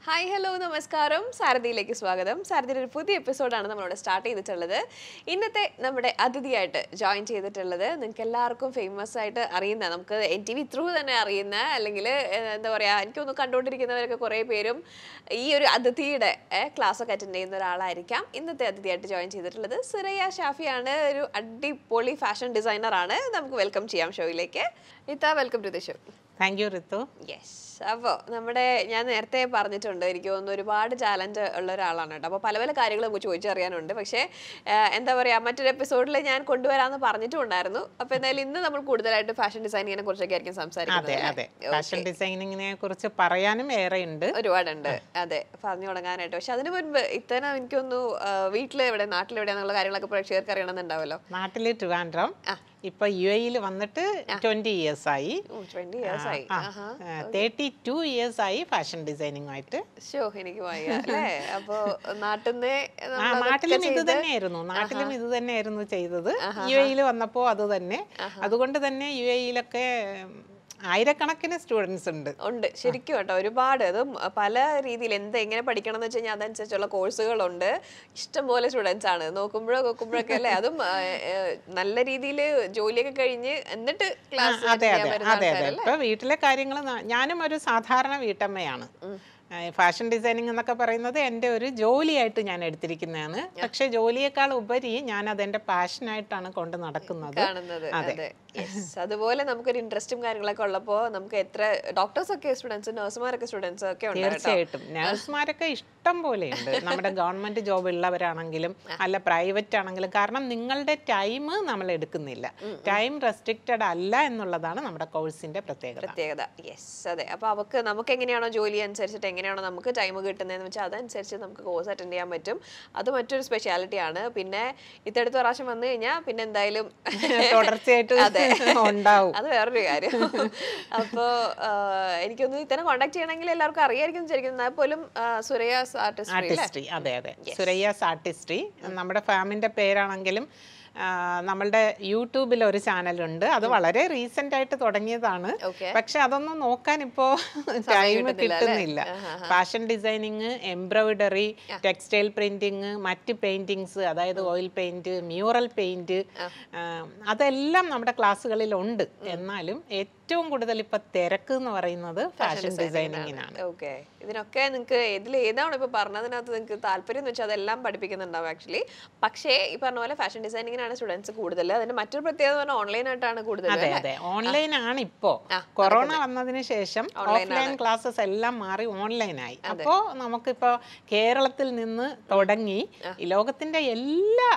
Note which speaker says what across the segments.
Speaker 1: Hi hello നമസ്കാരം സാരഥിയിലേക്ക് സ്വാഗതം സാരഥിയുടെ ഒരു പുതിയ എപ്പിസോഡാണ് നമ്മളിവിടെ സ്റ്റാർട്ട് ചെയ്തിട്ടുള്ളത് ഇന്നത്തെ നമ്മുടെ അതിഥിയായിട്ട് ജോയിൻ ചെയ്തിട്ടുള്ളത് നിങ്ങൾക്ക് എല്ലാവർക്കും ഫേമസ് ആയിട്ട് അറിയുന്ന നമുക്ക് എൻ ടി വി ത്രൂ തന്നെ അറിയുന്ന അല്ലെങ്കിൽ എന്താ പറയുക എനിക്കൊന്ന് കണ്ടുകൊണ്ടിരിക്കുന്നവരൊക്കെ കുറേ പേരും ഈ ഒരു അതിഥിയുടെ ക്ലാസ് ഒക്കെ അറ്റൻഡ് ചെയ്യുന്ന ഒരാളായിരിക്കാം ഇന്നത്തെ അതിഥിയായിട്ട് ജോയിൻ ചെയ്തിട്ടുള്ളത് സുരയ്യ ഷാഫിയാണ് ഒരു അടിപൊളി ഫാഷൻ ഡിസൈനറാണ് നമുക്ക് വെൽക്കം ചെയ്യാം ഷോയിലേക്ക് ഇത്ത welcome to the show
Speaker 2: thank you Rithu
Speaker 1: yes അപ്പോൾ നമ്മുടെ ഞാൻ നേരത്തെ പറഞ്ഞിട്ടുണ്ട് എനിക്ക് തോന്നുന്നു ഒരുപാട് ചാലഞ്ച് ഉള്ള ഒരാളാണ് കേട്ടോ അപ്പോൾ പല പല കാര്യങ്ങൾ നമുക്ക് ചോദിച്ചറിയാനുണ്ട് പക്ഷേ ആഹ് എന്താ പറയുക മറ്റൊരു എപ്പിസോഡിൽ ഞാൻ കൊണ്ടുവരാമെന്ന് പറഞ്ഞിട്ടുണ്ടായിരുന്നു അപ്പോൾ എന്തായാലും ഇന്ന് നമ്മൾ കൂടുതലായിട്ട് ഫാഷൻ ഡിസൈനിങ്ങിനെ കുറിച്ചൊക്കെ ആയിരിക്കും സംസാരിക്കുന്നത്
Speaker 2: അതെ
Speaker 1: അല്ലേ?
Speaker 2: അതെ ഫാഷൻ ഡിസൈനിങ്ങിനെ കുറിച്ച് പറയാനും ഏറെ ഉണ്ട്
Speaker 1: ഒരുപാടുണ്ട് അതെ പറഞ്ഞു തുടങ്ങാനായിട്ട് പക്ഷെ അതിന് മുൻപ് ഇത്തരം എനിക്കൊന്നു വീട്ടിൽ എവിടെ നാട്ടിലെവിടെയാന്നുള്ള കാര്യങ്ങളൊക്കെ പ്രേക്ഷകർക്ക് അറിയണമെന്നുണ്ടാവല്ലോ
Speaker 2: നാട്ടില് ട്രിവാൻഡ്രം ഇപ്പൊ യു എയിൽ വന്നിട്ട് ട്വന്റി ഇയേഴ്സ് ആയി
Speaker 1: ട്വന്റി ഇയേഴ്സ് ആയി ആഹാ
Speaker 2: തേർട്ടി ടു ഇയേഴ്സ് ആയി ഫാഷൻ ഡിസൈനിങ്ങുമായിട്ട്
Speaker 1: ഷോ എനിക്ക് വയ്യ അല്ലേ അപ്പോ നാട്ടിൽ നിന്ന്
Speaker 2: ആ നാട്ടിലും ഇത് തന്നെയായിരുന്നു നാട്ടിലും ഇത് തന്നെയായിരുന്നു ചെയ്തത് യു എയിൽ വന്നപ്പോ അത് തന്നെ അതുകൊണ്ട് തന്നെ യു എയിലൊക്കെ ആയിരക്കണക്കിന് സ്റ്റുഡൻസ് ഉണ്ട്
Speaker 1: ഉണ്ട് ശരിക്കും കേട്ടോ ഒരുപാട് അതും പല രീതിയിൽ എന്ത് എങ്ങനെ പഠിക്കണം എന്ന് വെച്ച് കഴിഞ്ഞാൽ അതനുസരിച്ചുള്ള കോഴ്സുകളുണ്ട് ഇഷ്ടംപോലെ സ്റ്റുഡൻസ് ആണ് നോക്കുമ്പോഴോ നോക്കുമ്പോഴൊക്കെ അല്ലേ അതും ആ, ഏ, നല്ല രീതിയിൽ ജോലിയൊക്കെ കഴിഞ്ഞ് എന്നിട്ട് ക്ലാസ്
Speaker 2: അതെ അതെ അതെ അതെ ഇപ്പൊ വീട്ടിലെ കാര്യങ്ങൾ ഞാനും ഒരു സാധാരണ വീട്ടമ്മയാണ് ഫാഷൻ ഡിസൈനിങ് എന്നൊക്കെ പറയുന്നത് എൻ്റെ ഒരു ജോലിയായിട്ട് ഞാൻ എടുത്തിരിക്കുന്നതാണ് പക്ഷെ ജോലിയേക്കാൾ ഉപരി ഞാൻ അതെന്റെ പാഷനായിട്ടാണ് കൊണ്ട് നടക്കുന്നത്
Speaker 1: കാണുന്നത് അതെ Yes. അതുപോലെ നമുക്കൊരു ഇൻട്രസ്റ്റും കാര്യങ്ങളൊക്കെ ഉള്ളപ്പോൾ നമുക്ക് എത്ര ഡോക്ടേഴ്സ് ഒക്കെ സ്റ്റുഡൻസ് നഴ്സുമാരൊക്കെ സ്റ്റുഡൻസ് ഒക്കെ ഉണ്ട് കേട്ടോ
Speaker 2: തീർച്ചയായിട്ടും നഴ്സുമാരൊക്കെ ഇഷ്ടം പോലെയുണ്ട് നമ്മുടെ ഗവൺമെന്റ് ജോബ് ഉള്ളവരാണെങ്കിലും അല്ല പ്രൈവറ്റ് ആണെങ്കിലും കാരണം നിങ്ങളുടെ ടൈം നമ്മൾ എടുക്കുന്നില്ല ടൈം റെസ്ട്രിക്റ്റഡ് അല്ല എന്നുള്ളതാണ് നമ്മുടെ കോഴ്സിന്റെ പ്രത്യേകത
Speaker 1: പ്രത്യേകത യെസ് അതെ അപ്പൊ അവക്ക് നമുക്ക് എങ്ങനെയാണോ ജോലി അനുസരിച്ചിട്ട് എങ്ങനെയാണോ നമുക്ക് ടൈം കിട്ടുന്നതെന്ന് വെച്ചാൽ അതനുസരിച്ച് നമുക്ക് കോഴ്സ് അറ്റൻഡ് ചെയ്യാൻ പറ്റും അത് മറ്റൊരു സ്പെഷ്യാലിറ്റി ആണ് പിന്നെ ഇത്തടുത്ത പ്രാവശ്യം വന്നു കഴിഞ്ഞാൽ പിന്നെ എന്തായാലും
Speaker 2: തുടർച്ചയായിട്ട്
Speaker 1: അതെ.
Speaker 2: ഉണ്ടാവും
Speaker 1: അത് വേറൊരു കാര്യം അപ്പോൾ എനിക്കൊന്ന് ഇത്തരം കോണ്ടാക്ട് ചെയ്യണമെങ്കിൽ എല്ലാവർക്കും അറിയായിരിക്കും ശരിക്കും എന്നാൽ പോലും സുരയാസ് ആർട്ടിസ്റ്റ്
Speaker 2: ആർട്ടിസ്ട്രി അതെ അതെ സുരയ്യാസ് ആർട്ടിസ്ട്രി നമ്മുടെ ഫാമിന്റെ പേരാണെങ്കിലും ആ, നമ്മളുടെ യൂട്യൂബിൽ ഒരു ചാനലുണ്ട് അത് വളരെ റീസെന്റ് ആയിട്ട് തുടങ്ങിയതാണ്
Speaker 1: ഓക്കെ
Speaker 2: പക്ഷെ അതൊന്നും നോക്കാൻ ഇപ്പോ ടൈം
Speaker 1: കിട്ടുന്നില്ല,
Speaker 2: കിട്ടുന്നില്ല fashion designing embroidery textile printing മറ്റ് പെയിന്റിങ്സ് അതായത് ഓയിൽ പെയിന്റ് മ്യൂറൽ പെയിന്റ് അതെല്ലാം നമ്മുടെ ക്ലാസ്സുകളിൽ ഉണ്ട് എന്നാലും ഏറ്റവും കൂടുതൽ ഇപ്പൊ തിരക്ക് എന്ന് പറയുന്നത് ഫാഷൻ ഡിസൈനിങ്ങിനാണ്
Speaker 1: ഓക്കെ ഇതിനൊക്കെ നിങ്ങൾക്ക് ഇതിൽ ഏതാണ് ഇപ്പൊ പറഞ്ഞതിനകത്ത് നിങ്ങൾക്ക് താല്പര്യം എന്ന് വെച്ചാൽ അതെല്ലാം പഠിപ്പിക്കുന്നുണ്ടാവും ആക്ച്വലി പക്ഷേ ഈ പറഞ്ഞ പോലെ ഫാഷൻ ഡിസൈനിങ്ങിനാണ് സ്റ്റുഡൻസ് കൂടുതൽ അതിന്റെ മറ്റൊരു പ്രത്യേകത പറഞ്ഞാൽ ഓൺലൈൻ ആയിട്ടാണ് കൂടുതൽ
Speaker 2: അതെ അതെ ഓൺലൈൻ ആണ് ഇപ്പോ
Speaker 1: ആ,
Speaker 2: കൊറോണ വന്നതിന് ശേഷം ഓഫ്ലൈൻ ക്ലാസ്സസ് എല്ലാം മാറി ഓൺലൈൻ ആയി അപ്പോ നമുക്കിപ്പോ കേരളത്തിൽ നിന്ന് തുടങ്ങി ഈ ലോകത്തിന്റെ എല്ലാ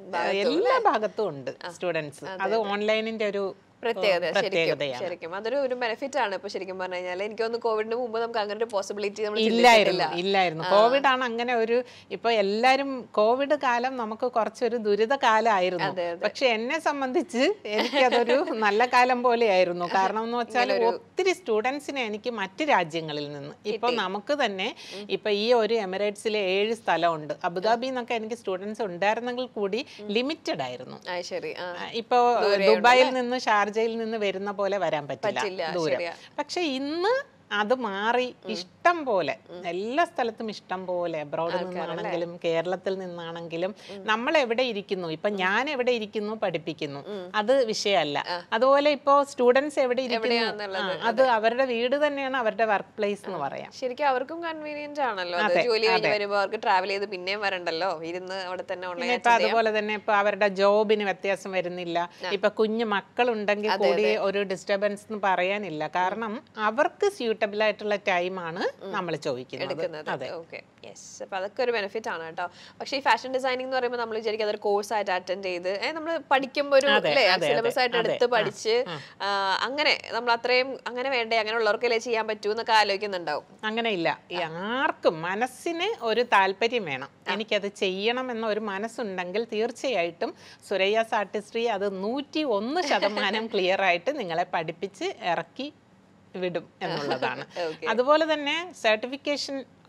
Speaker 2: എല്ലാ ഭാഗത്തും ഉണ്ട് സ്റ്റുഡൻസ് അത് ഓൺലൈനിന്റെ ഒരു
Speaker 1: പ്രത്യേകത ശരിക്കും
Speaker 2: പ്രത്യേകതയാണ്
Speaker 1: ശരിക്കും അതൊരു ഒരു ബെനിഫിറ്റ് ആണ് ഇപ്പൊ ശരിക്കും പറഞ്ഞു കഴിഞ്ഞാൽ എനിക്ക് തോന്നുന്നു കോവിഡിന് മുമ്പ് നമുക്ക് അങ്ങനെ ഒരു പോസിബിലിറ്റി നമ്മൾ
Speaker 2: ഇല്ലായിരുന്നു ഇല്ലായിരുന്നു കോവിഡ് ആണ് അങ്ങനെ ഒരു ഇപ്പൊ എല്ലാരും കോവിഡ് കാലം നമുക്ക് കുറച്ചൊരു ദുരിത കാലമായിരുന്നു പക്ഷെ എന്നെ സംബന്ധിച്ച് എനിക്കതൊരു നല്ല കാലം പോലെയായിരുന്നു കാരണം എന്ന് വെച്ചാൽ ഒത്തിരി സ്റ്റുഡൻസിനെ എനിക്ക് മറ്റ് രാജ്യങ്ങളിൽ നിന്ന് ഇപ്പൊ നമുക്ക് തന്നെ ഇപ്പൊ ഈ ഒരു എമിറേറ്റ്സിലെ ഏഴ് സ്ഥലമുണ്ട് അബുദാബി എന്നൊക്കെ എനിക്ക് സ്റ്റുഡൻസ് ഉണ്ടായിരുന്നെങ്കിൽ കൂടി ലിമിറ്റഡ് ആയിരുന്നു
Speaker 1: ആ ശരി ആ
Speaker 2: ആ, ഇപ്പൊ ദുബായിൽ നിന്ന് ഷാർജയിൽ നിന്ന് വരുന്ന പോലെ വരാൻ
Speaker 1: പറ്റില്ല,
Speaker 2: പറ്റില്ല ദൂരം
Speaker 1: ശരിയാ.
Speaker 2: പക്ഷെ ഇന്ന് അത് മാറി ഇഷ്ടം പോലെ എല്ലാ സ്ഥലത്തും ഇഷ്ടം പോലെ അബ്രോഡിൽ നിന്നാണെങ്കിലും കേരളത്തിൽ നിന്നാണെങ്കിലും നമ്മൾ എവിടെ ഇരിക്കുന്നു ഇപ്പൊ ഞാൻ എവിടെ ഇരിക്കുന്നു പഠിപ്പിക്കുന്നു അത് വിഷയമല്ല അതുപോലെ ഇപ്പോ സ്റ്റുഡൻസ് എവിടെ ഇരിക്കുന്നു
Speaker 1: എവിടെയാന്നുള്ളത്,
Speaker 2: ആ, അത് അവരുടെ വീട് തന്നെയാണ് അവരുടെ വർക്ക് പ്ലേസ് എന്ന് പറയാം
Speaker 1: ശരിക്കും അവർക്കും കൺവീനിയൻസ് ആണല്ലോ അത് ജോലി കഴിഞ്ഞ് വരുമ്പോൾ അവർക്ക് ട്രാവൽ ചെയ്ത് പിന്നെയും വരണ്ടല്ലോ ഇരുന്ന് അവിടെ തന്നെ
Speaker 2: പിന്നെ
Speaker 1: ഓൺലൈൻ
Speaker 2: ഇപ്പൊ അതുപോലെ തന്നെ ഇപ്പൊ അവരുടെ ജോബിന് വ്യത്യാസം വരുന്നില്ല ഇപ്പൊ കുഞ്ഞു മക്കളുണ്ടെങ്കിൽ കൂടി ഒരു ഡിസ്റ്റർബൻസ് എന്ന് പറയാനില്ല കാരണം അവർക്ക് സ്യൂട്ടബിൾ ആയിട്ടുള്ള ടൈമാണ് നമ്മൾ ചോദിക്കുന്നത്
Speaker 1: എടുക്കുന്നത് ഓക്കെ യെസ് അപ്പൊ അതൊക്കെ ഒരു ബെനിഫിറ്റ് ആണ് കേട്ടോ പക്ഷേ ഈ ഫാഷൻ ഡിസൈനിങ് എന്ന് പറയുമ്പോൾ നമ്മൾ വിചാരിക്കും അതൊരു കോഴ്സ് ആയിട്ട് അറ്റൻഡ് ചെയ്ത് നമ്മൾ പഠിക്കുമ്പോൾ ഒരു അല്ലേ സിലബസ് ആയിട്ട് എടുത്ത് പഠിച്ച് ആ, അങ്ങനെ നമ്മൾ അത്രയും അങ്ങനെ വേണ്ടേ അങ്ങനെ ഉള്ളവർക്കല്ലേ ചെയ്യാൻ പറ്റൂ എന്നൊക്കെ ആലോചിക്കുന്നുണ്ടാവും
Speaker 2: അങ്ങനെ ഇല്ല ഈ ആർക്കും മനസ്സിന് ഒരു താല്പര്യം വേണം എനിക്കത് ചെയ്യണം എന്ന ഒരു മനസ്സുണ്ടെങ്കിൽ തീർച്ചയായിട്ടും സുരയ്യാസ് ആർട്ടിസ്ട്രി അത് നൂറ്റി ഒന്ന് ശതമാനം ക്ലിയർ ആയിട്ട് നിങ്ങളെ പഠിപ്പിച്ച് ഇറക്കി വിടും എന്നുള്ളതാണ്
Speaker 1: Okay.
Speaker 2: അതുപോലെ തന്നെ സർട്ടിഫിക്കേഷൻ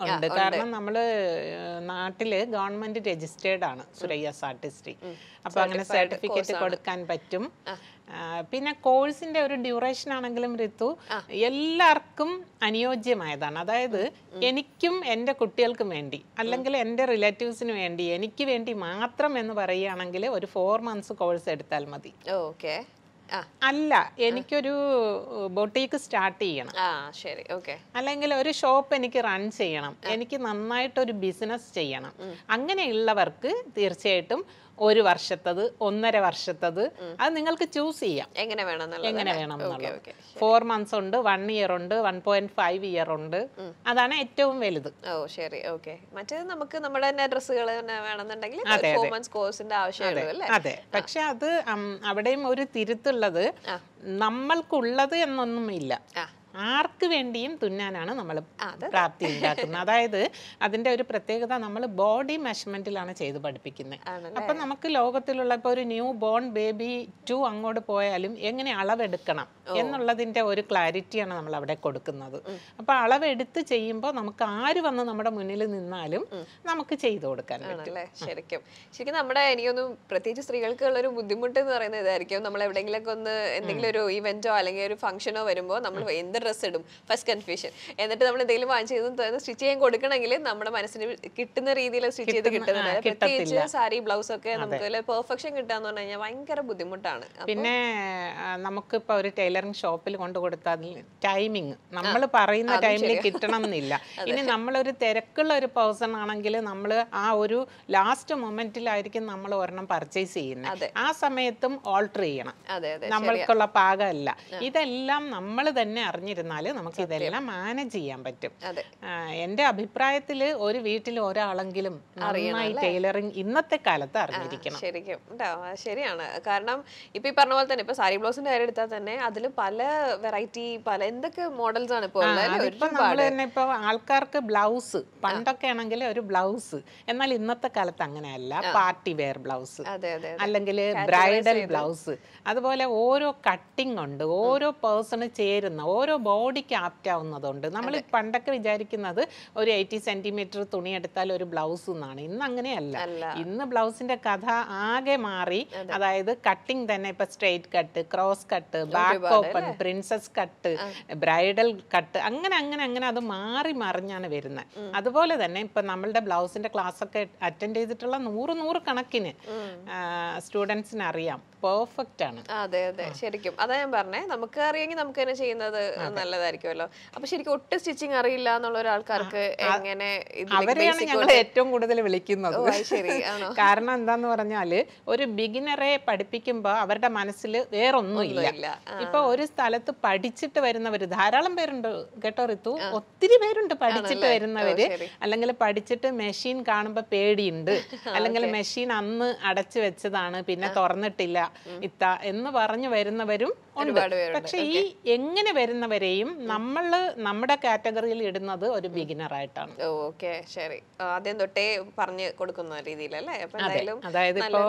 Speaker 2: ഉണ്ട് കാരണം നമ്മൾ നാട്ടില് ഗവൺമെന്റ് രജിസ്റ്റേർഡ് ആണ് സുരയ്യാസ് ആർട്ടിസ്ട്രി അപ്പൊ അങ്ങനെ സർട്ടിഫിക്കറ്റ് കൊടുക്കാൻ പറ്റും ആ, പിന്നെ കോഴ്സിന്റെ ഒരു ഡ്യൂറേഷൻ ആണെങ്കിലും ഋതു എല്ലാവർക്കും അനുയോജ്യമായതാണ് അതായത് എനിക്കും എൻ്റെ കുട്ടികൾക്കും വേണ്ടി അല്ലെങ്കിൽ എൻ്റെ റിലേറ്റീവ്സിന് വേണ്ടി എനിക്ക് വേണ്ടി മാത്രം എന്ന് പറയുകയാണെങ്കിൽ ഒരു ഫോർ മന്ത്സ് കോഴ്സ് എടുത്താൽ മതി
Speaker 1: ഓക്കെ ആ
Speaker 2: അല്ല എനിക്കൊരു ബൊട്ടീക്ക് സ്റ്റാർട്ട് ചെയ്യണം
Speaker 1: ആ ശരി ഓക്കെ
Speaker 2: അല്ലെങ്കിൽ ഒരു ഷോപ്പ് എനിക്ക് റൺ ചെയ്യണം എനിക്ക് നന്നായിട്ടൊരു ബിസിനസ് ചെയ്യണം അങ്ങനെയുള്ളവർക്ക് തീർച്ചയായിട്ടും ഒരു വർഷത്തത് ഒന്നര വർഷത്തത് അത് നിങ്ങൾക്ക് ചൂസ് ചെയ്യാം
Speaker 1: എങ്ങനെ വേണം എന്നുള്ളത്
Speaker 2: എങ്ങനെ
Speaker 1: അല്ലേ?
Speaker 2: വേണം
Speaker 1: ഓക്കെ
Speaker 2: എന്നുള്ളത്
Speaker 1: ഓക്കെ
Speaker 2: ഫോർ മന്ത്സ് ഉണ്ട് വൺ ഇയർ ഉണ്ട് വൺ പോയിന്റ് ഫൈവ് ഇയർ ഉണ്ട് അതാണ് ഏറ്റവും വലുത്
Speaker 1: ഓ ശരി ഓക്കെ മറ്റേത് നമുക്ക് നമ്മുടെ തന്നെ ഡ്രസ്സുകൾ തന്നെ വേണമെന്നുണ്ടെങ്കിൽ
Speaker 2: അതെ,
Speaker 1: ഫോർ
Speaker 2: അതെ.
Speaker 1: മന്ത്സ് കോഴ്സിന്റെ ആവശ്യമുള്ളൂ അല്ലേ
Speaker 2: അതെ പക്ഷെ അത് ഉം, അവിടെയും ഒരു തിരുത്തുള്ളത്
Speaker 1: ആ.
Speaker 2: നമ്മൾക്കുള്ളത് എന്നൊന്നും ഇല്ല
Speaker 1: ആ
Speaker 2: ആർക്ക് വേണ്ടിയും തുന്നാനാണ് നമ്മൾ
Speaker 1: അത്
Speaker 2: പ്രാപ്തി ഉണ്ടാക്കുന്നത് അതായത് അതിന്റെ ഒരു പ്രത്യേകത നമ്മൾ ബോഡി മെഷർമെന്റിലാണ് ചെയ്ത് പഠിപ്പിക്കുന്നത്
Speaker 1: ആണല്ലേ
Speaker 2: അപ്പൊ നമുക്ക് ലോകത്തിലുള്ള ഇപ്പൊ ഒരു ന്യൂ ബോൺ ബേബി ടു അങ്ങോട്ട് പോയാലും എങ്ങനെ അളവെടുക്കണം എന്നുള്ളതിന്റെ ഒരു ക്ലാരിറ്റിയാണ് നമ്മൾ അവിടെ കൊടുക്കുന്നത് അപ്പൊ അളവെടുത്ത് ചെയ്യുമ്പോൾ നമുക്ക് ആര് വന്ന് നമ്മുടെ മുന്നിൽ നിന്നാലും നമുക്ക് ചെയ്തു കൊടുക്കാൻ പറ്റും
Speaker 1: ആണല്ലേ ശരിക്കും ശരിക്കും നമ്മുടെ എനിക്കൊന്നും പ്രത്യേകിച്ച് സ്ത്രീകൾക്ക് ഉള്ള ഒരു ബുദ്ധിമുട്ട് എന്ന് പറയുന്നത് ഇതായിരിക്കും നമ്മൾ എവിടെയെങ്കിലൊക്കെ ഒന്ന് എന്തെങ്കിലും ഒരു ഇവന്റോ അല്ലെങ്കിൽ ഒരു ഫംഗ്ഷനോ വരുമ്പോൾ നമ്മൾ എന്ത് ഡ്രസ്സ് ഇടും ഫസ്റ്റ് കൺഫ്യൂഷൻ എന്നിട്ട് നമ്മൾ എന്തെങ്കിലും വാങ്ങിച്ചത് സ്റ്റിച്ച് ചെയ്യാൻ കൊടുക്കണമെങ്കിൽ നമ്മുടെ മനസ്സിന് കിട്ടുന്ന രീതിയിൽ സ്റ്റിച്ച് ചെയ്ത് കിട്ടുന്നില്ല
Speaker 2: ആ,
Speaker 1: പ്രത്യേകിച്ച് സാരി ബ്ലൗസ് ഒക്കെ നമുക്ക് പെർഫെക്ഷൻ കിട്ടാന്ന് പറഞ്ഞു കഴിഞ്ഞാൽ ഭയങ്കര ബുദ്ധിമുട്ടാണ് അപ്പൊ
Speaker 2: പിന്നെ ആ, നമുക്കിപ്പോ ഒരു ടൈലറിംഗ് ഷോപ്പിൽ കൊണ്ടു കൊടുത്താൽ ടൈമിങ് നമ്മൾ പറയുന്ന ടൈമിൽ കിട്ടണം എന്നില്ല ഇനി നമ്മളൊരു തിരക്കുള്ള ഒരു പേഴ്സൺ ആണെങ്കിൽ നമ്മൾ ആ ഒരു ലാസ്റ്റ് മൊമെന്റിലായിരിക്കും നമ്മൾ ഒരെണ്ണം പർച്ചേസ് ചെയ്യുന്നത്
Speaker 1: അതെ.
Speaker 2: ആ സമയത്തും ഓൾട്ടർ ചെയ്യണം
Speaker 1: അതെ അതെ
Speaker 2: നമ്മൾക്കുള്ള പാകമല്ല ഇതെല്ലാം നമ്മൾ തന്നെ അറിഞ്ഞിരുന്നാൽ നമുക്ക് ഇതെല്ലാം മാനേജ് ചെയ്യാൻ പറ്റും
Speaker 1: അതെ
Speaker 2: ആ, എൻ്റെ അഭിപ്രായത്തിൽ ഒരു വീട്ടിൽ ഒരാളെങ്കിലും നന്നായി ടൈലറിംഗ് ഇന്നത്തെ കാലത്ത് അറിഞ്ഞിരിക്കണം
Speaker 1: ശരിക്കും ട്ടോ, അത് ശരിയാണ് കാരണം ഇപ്പൊ ഈ പറഞ്ഞ പോലെ തന്നെ ഇപ്പൊ സാരി ബ്ലൗസിന്റെ കാര്യം എടുത്താൽ തന്നെ അതിൽ പല വെറൈറ്റി പല എന്തൊക്കെ മോഡൽസ് ആണ് ഇപ്പോൾ ഉള്ളത് അല്ലേ?
Speaker 2: അതിപ്പോ നമ്മൾ തന്നെ ഇപ്പൊ ആൾക്കാർക്ക് ബ്ലൗസ് പണ്ടൊക്കെ ആണെങ്കിൽ ഒരു ബ്ലൗസ് എന്നാൽ ഇന്നത്തെ കാലത്ത് അങ്ങനെയല്ല പാർട്ടി വെയർ ബ്ലൗസ്
Speaker 1: അതെ അതെ
Speaker 2: അല്ലെങ്കിൽ ബ്രൈഡൽ ബ്ലൗസ് അതുപോലെ ഓരോ കട്ടിംഗ് ഉണ്ട് ഓരോ പേഴ്സണ് ചേരുന്ന ഓരോ ബോഡിക്ക് ആപ്റ്റ് ആവുന്നതുണ്ട് നമ്മൾ പണ്ടൊക്കെ വിചാരിക്കുന്നത് ഒരു എയ്റ്റി സെന്റിമീറ്റർ തുണി എടുത്താൽ ഒരു ബ്ലൗസ് എന്നാണ് ഇന്ന് അങ്ങനെയല്ല
Speaker 1: അല്ല.
Speaker 2: ഇന്ന് ബ്ലൗസിന്റെ കഥ ആകെ മാറി അതായത് കട്ടിംഗ് തന്നെ ഇപ്പൊ straight cut cross cut back open princess cut bridal cut അങ്ങനെ അങ്ങനെ അങ്ങനെ അത് മാറി മറിഞ്ഞാണ് വരുന്നത് അതുപോലെ തന്നെ ഇപ്പൊ നമ്മളുടെ ബ്ലൗസിന്റെ ക്ലാസ് ഒക്കെ അറ്റൻഡ് ചെയ്തിട്ടുള്ള നൂറ് നൂറ് കണക്കിന് സ്റ്റുഡൻസിന് അറിയാം പെർഫെക്റ്റ് ആണ്
Speaker 1: അതെ അതെ ശരിക്കും അതാ ഞാൻ പറഞ്ഞേ നമുക്ക് അറിയെങ്കിൽ നമുക്ക് തന്നെ ചെയ്യുന്നത് നല്ലതായിരിക്കുമല്ലോ അപ്പൊ ശരിക്കും ഒട്ടും സ്റ്റിച്ചിങ് അറിയില്ല എന്നുള്ള ഒരാൾക്കാർക്ക് എങ്ങനെ ഇതിലേക്ക്
Speaker 2: അവരെയാണ്
Speaker 1: basic
Speaker 2: ഞങ്ങൾ ഏറ്റവും കൂടുതൽ വിളിക്കുന്നത്
Speaker 1: ഓ, അത് ശരി ആണോ
Speaker 2: കാരണം എന്താന്ന് പറഞ്ഞാല് ഒരു ബിഗിനറെ പഠിപ്പിക്കുമ്പോ അവരുടെ മനസ്സിൽ വേറൊന്നുമില്ല
Speaker 1: ഇല്ല
Speaker 2: ഇപ്പൊ ഒരു സ്ഥലത്ത് പഠിച്ചിട്ട് വരുന്നവര് ധാരാളം പേരുണ്ട് കേട്ടോ ഋതു ഒത്തിരി പേരുണ്ട് പഠിച്ചിട്ട് വരുന്നവര്
Speaker 1: ശരി.
Speaker 2: അല്ലെങ്കിൽ പഠിച്ചിട്ട് മെഷീൻ കാണുമ്പോ പേടിയുണ്ട് അല്ലെങ്കിൽ മെഷീൻ അന്ന് അടച്ചു വെച്ചതാണ് പിന്നെ തുറന്നിട്ടില്ല ഇത്ത എന്ന് പറഞ്ഞു വരുന്നവരും ഉണ്ട്
Speaker 1: ഒരുപാട് പേരുണ്ട്.
Speaker 2: പക്ഷെ ഈ എങ്ങനെ വരുന്നവരെയും നമ്മൾ നമ്മുടെ കാറ്റഗറിയിൽ ഇടുന്നത് ഒരു ബിഗിനർ ആയിട്ടാണ്
Speaker 1: ഓ ഓക്കെ ശരി ആദ്യം തൊട്ടേ പറഞ്ഞു കൊടുക്കുന്ന രീതിയിലല്ലേ അപ്പൊ എന്തായാലും
Speaker 2: അതായത് ഇപ്പോ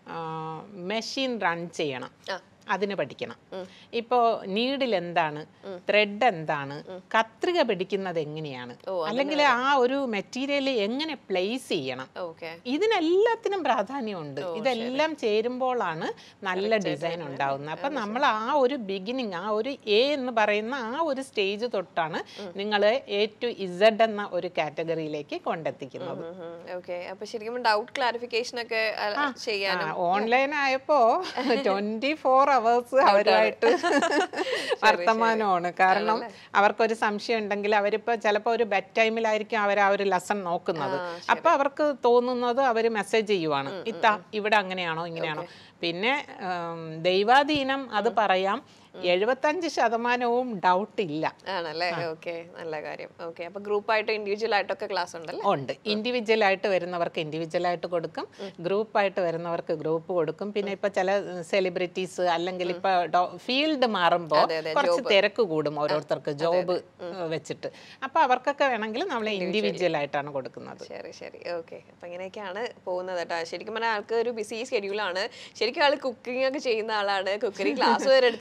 Speaker 2: മെഷീൻ റൺ ചെയ്യണം
Speaker 1: ആ.
Speaker 2: അതിന് പഠിക്കണം ഇപ്പോ നീഡിൽ എന്താണ് ത്രെഡ് എന്താണ് കത്രിക പിടിക്കുന്നത് എങ്ങനെയാണ് അല്ലെങ്കിൽ ആ ഒരു മെറ്റീരിയൽ എങ്ങനെ പ്ലേസ് ചെയ്യണം
Speaker 1: ഓക്കെ
Speaker 2: ഇതിനെല്ലാത്തിനും പ്രാധാന്യമുണ്ട് ഇതെല്ലാം ചേരുമ്പോഴാണ് നല്ല ഡിസൈൻ ഉണ്ടാവുന്നത് അപ്പം നമ്മൾ ആ ഒരു ബിഗിനിങ് ആ ഒരു എ എന്ന് പറയുന്ന ആ ഒരു സ്റ്റേജ് തൊട്ടാണ് നിങ്ങൾ എ ടു ഇസഡ് എന്ന ഒരു കാറ്റഗറിയിലേക്ക് കൊണ്ടെത്തിക്കുന്നത്
Speaker 1: ഓക്കെ അപ്പൊ ശരിക്കും ഡൗട്ട് ക്ലാരിഫിക്കേഷൻ ഒക്കെ അഹ്, ചെയ്യാനും
Speaker 2: ഓൺലൈൻ ആയപ്പോ ട്വന്റി ഫോർ അവേഴ്സ് അവരുമായിട്ട് വർത്തമാനമാണ് കാരണം അവർക്കൊരു സംശയം ഉണ്ടെങ്കിൽ അവരിപ്പോ ചിലപ്പോൾ ഒരു ബെഡ് ടൈമിലായിരിക്കും അവർ ആ ഒരു ലെസൺ നോക്കുന്നത് അപ്പൊ അവർക്ക് തോന്നുന്നത് അവർ മെസ്സേജ് ചെയ്യുവാണ് ഇത്ത ഇവിടെ അങ്ങനെയാണോ ഇങ്ങനെയാണോ പിന്നെ ഉം, ദൈവാധീനം അത് പറയാം എഴുപത്തഞ്ച് ശതമാനവും ഡൗട്ട് ഇല്ല
Speaker 1: ആണല്ലേ ഓക്കെ നല്ല കാര്യം ഓക്കെ അപ്പൊ ഗ്രൂപ്പ് ആയിട്ട് ഇൻഡിവിജ്വൽ ആയിട്ടൊക്കെ ക്ലാസ് ഉണ്ടല്ലേ
Speaker 2: ഉണ്ട് ഇൻഡിവിജ്വൽ ആയിട്ട് വരുന്നവർക്ക് ഇൻഡിവിജ്വൽ ആയിട്ട് കൊടുക്കും ഗ്രൂപ്പ് ആയിട്ട് വരുന്നവർക്ക് ഗ്രൂപ്പ് കൊടുക്കും പിന്നെ ഇപ്പൊ ചില സെലിബ്രിറ്റീസ് അല്ലെങ്കിൽ ഇപ്പൊ ഫീൽഡ് മാറുമ്പോൾ
Speaker 1: അതെ, അതെ,
Speaker 2: കുറച്ച് തിരക്ക് കൂടും ഓരോരുത്തർക്ക് ജോബ് വെച്ചിട്ട് അപ്പൊ അവർക്കൊക്കെ വേണമെങ്കിൽ നമ്മൾ ഇൻഡിവിജ്വൽ ആയിട്ടാണ് കൊടുക്കുന്നത്
Speaker 1: ശരി ശരി ഓക്കെ അപ്പൊ ഇങ്ങനെയൊക്കെയാണ് പോകുന്നത് കേട്ടോ ശരിക്കും പറഞ്ഞാൽ ആൾക്ക് ഒരു ബിസി ഷെഡ്യൂളാണ് ശരിക്കും ആൾ കുക്കിംഗ് ഒക്കെ ചെയ്യുന്ന ആളാണ് കുക്കറി ക്ലാസ് വരെ എടുത്തിരുന്ന ആളാണ്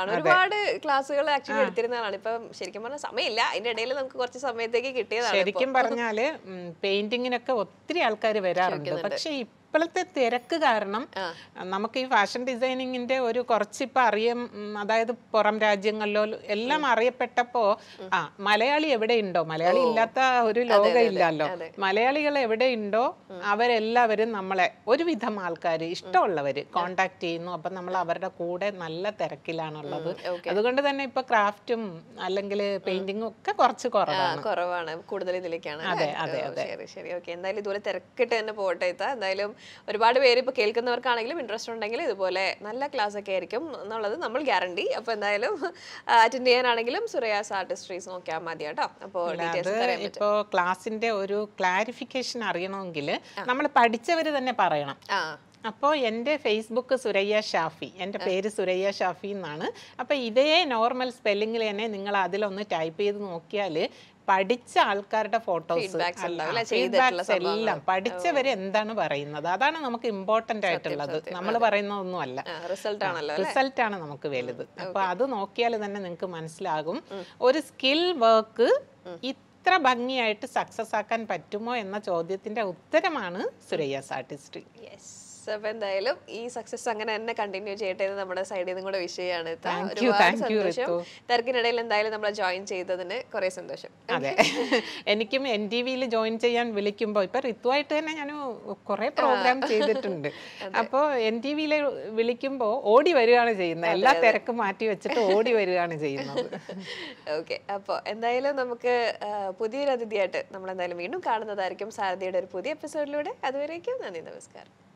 Speaker 1: ആളാണ് ഒരുപാട് ക്ലാസ്സുകൾ ആക്ച്വലി എടുത്തിരുന്ന ആളാണ് ഇപ്പം ശരിക്കും പറഞ്ഞാൽ സമയമില്ല അതിന്റെ ഇടയിൽ നമുക്ക് കുറച്ച് സമയത്തേക്ക് കിട്ടിയതാണ്
Speaker 2: ശരിക്കും പറഞ്ഞാല് പെയിന്റിങ്ങിനൊക്കെ ഒത്തിരി ആൾക്കാർ വരാറുണ്ട് പക്ഷെ ഇപ്പോഴത്തെ തിരക്ക് കാരണം നമുക്ക് ഈ ഫാഷൻ ഡിസൈനിങ്ങിന്റെ ഒരു കുറച്ചിപ്പോ അറിയാം ഉം, അതായത് പുറം രാജ്യങ്ങളിലോ എല്ലാം അറിയപ്പെട്ടപ്പോ ആ മലയാളി എവിടെയുണ്ടോ മലയാളി ഇല്ലാത്ത ഒരു ലോകം ഇല്ലല്ലോ മലയാളികൾ എവിടെയുണ്ടോ അവരെല്ലാവരും നമ്മളെ ഒരുവിധം ആൾക്കാർ ഇഷ്ടമുള്ളവര് കോണ്ടാക്ട് ചെയ്യുന്നു അപ്പൊ നമ്മൾ അവരുടെ കൂടെ നല്ല തിരക്കിലാണുള്ളത് അതുകൊണ്ട് തന്നെ ഇപ്പൊ ക്രാഫ്റ്റും അല്ലെങ്കിൽ പെയിന്റിങ്ങും ഒക്കെ കുറച്ച് കുറവാണ്
Speaker 1: കുറവാണ് കൂടുതൽ ഇതിലേക്കാണ്
Speaker 2: അതെ,
Speaker 1: അല്ലേ? ഓ, ശരി ശരി ഓക്കെ എന്തായാലും ഇതുപോലെ തിരക്കിട്ട് തന്നെ പോട്ടെ ഇത്ത എന്തായാലും ഒരുപാട് പേര് ഇപ്പൊ കേൾക്കുന്നവർക്കാണെങ്കിലും ഇൻട്രസ്റ്റ് ഉണ്ടെങ്കിൽ ഇതുപോലെ നല്ല ക്ലാസ് ഒക്കെ ആയിരിക്കും എന്നുള്ളത് നമ്മൾ ഗ്യാരണ്ടി അപ്പൊ എന്തായാലും അറ്റൻഡ് ചെയ്യാനാണെങ്കിലും സുരയാസ് ആർട്ടിസ്ട്രീസ് നോക്കിയാൽ മതി കേട്ടോ അപ്പോൾ
Speaker 2: അത്
Speaker 1: ഡീറ്റെയിൽസ് അറിയാൻ പറ്റും
Speaker 2: ഇപ്പോ ക്ലാസിന്റെ ഒരു ക്ലാരിഫിക്കേഷൻ അറിയണമെങ്കിൽ നമ്മൾ പഠിച്ചവര് തന്നെ പറയണം
Speaker 1: ആ
Speaker 2: അപ്പോൾ എൻ്റെ ഫേസ്ബുക്ക് സുരയ്യ ഷാഫി എൻ്റെ പേര് സുരയ്യ ഷാഫി എന്നാണ് അപ്പോൾ ഇതേ നോർമൽ സ്പെല്ലിങ്ങിൽ തന്നെ നിങ്ങൾ അതിലൊന്ന് ടൈപ്പ് ചെയ്ത് നോക്കിയാൽ പഠിച്ച ആൾക്കാരുടെ ഫോട്ടോസ്
Speaker 1: Feedbacks ഉണ്ടാവും അല്ലേ? ചെയ്തിട്ടുള്ള
Speaker 2: എല്ലാം പഠിച്ചവര് എന്താണ് പറയുന്നത് അതാണ് നമുക്ക് ഇമ്പോർട്ടന്റ് ആയിട്ടുള്ളത് നമ്മൾ പറയുന്നതൊന്നുമല്ല
Speaker 1: റിസൾട്ട് ആണല്ലോ
Speaker 2: റിസൾട്ട് ആണ് നമുക്ക് വലുത് അപ്പൊ അത് നോക്കിയാൽ തന്നെ നിങ്ങൾക്ക് മനസ്സിലാകും ഒരു സ്കിൽ വർക്ക് ഇത്ര ഭംഗിയായിട്ട് സക്സസ് ആക്കാൻ പറ്റുമോ എന്ന ചോദ്യത്തിന്റെ ഉത്തരമാണ് സുരയ്യാസ് ആർട്ടിസ്ട്രി
Speaker 1: യെസ് അപ്പൊ എന്തായാലും ഈ സക്സസ് അങ്ങനെ തന്നെ കണ്ടിന്യൂ ചെയ്യട്ടെ എന്ന് നമ്മുടെ സൈഡിൽ നിന്നും കൂടെ വിഷയമാണ് ഇത്ത.
Speaker 2: Thank you,
Speaker 1: ഒരുപാട്
Speaker 2: thank you,
Speaker 1: സന്തോഷം
Speaker 2: റിതു.
Speaker 1: തിരക്കിനിടയിൽ എന്തായാലും നമ്മളെ ജോയിൻ ചെയ്തതിന് കുറെ സന്തോഷം
Speaker 2: അതെ എനിക്കും എൻ ടി വിയിൽ ജോയിൻ ചെയ്യാൻ വിളിക്കുമ്പോൾ ഇപ്പൊ ഋതുവായിട്ട് തന്നെ ഞാൻ കുറെ പ്രോഗ്രാം ചെയ്തിട്ടുണ്ട് അപ്പോൾ എൻ ടി വിയിൽ വിളിക്കുമ്പോൾ ഓടി വരികയാണ് ചെയ്യുന്നത് എല്ലാ തിരക്കും മാറ്റി വെച്ചിട്ട് ഓടി വരികയാണ് ചെയ്യുന്നത്
Speaker 1: ഓക്കെ അപ്പോൾ എന്തായാലും നമുക്ക് ആ, പുതിയൊരു അതിഥിയായിട്ട് നമ്മൾ എന്തായാലും വീണ്ടും കാണുന്നതായിരിക്കും സാരഥിയുടെ ഒരു പുതിയ എപ്പിസോഡിലൂടെ അതുവരേക്കും നന്ദി നമസ്കാരം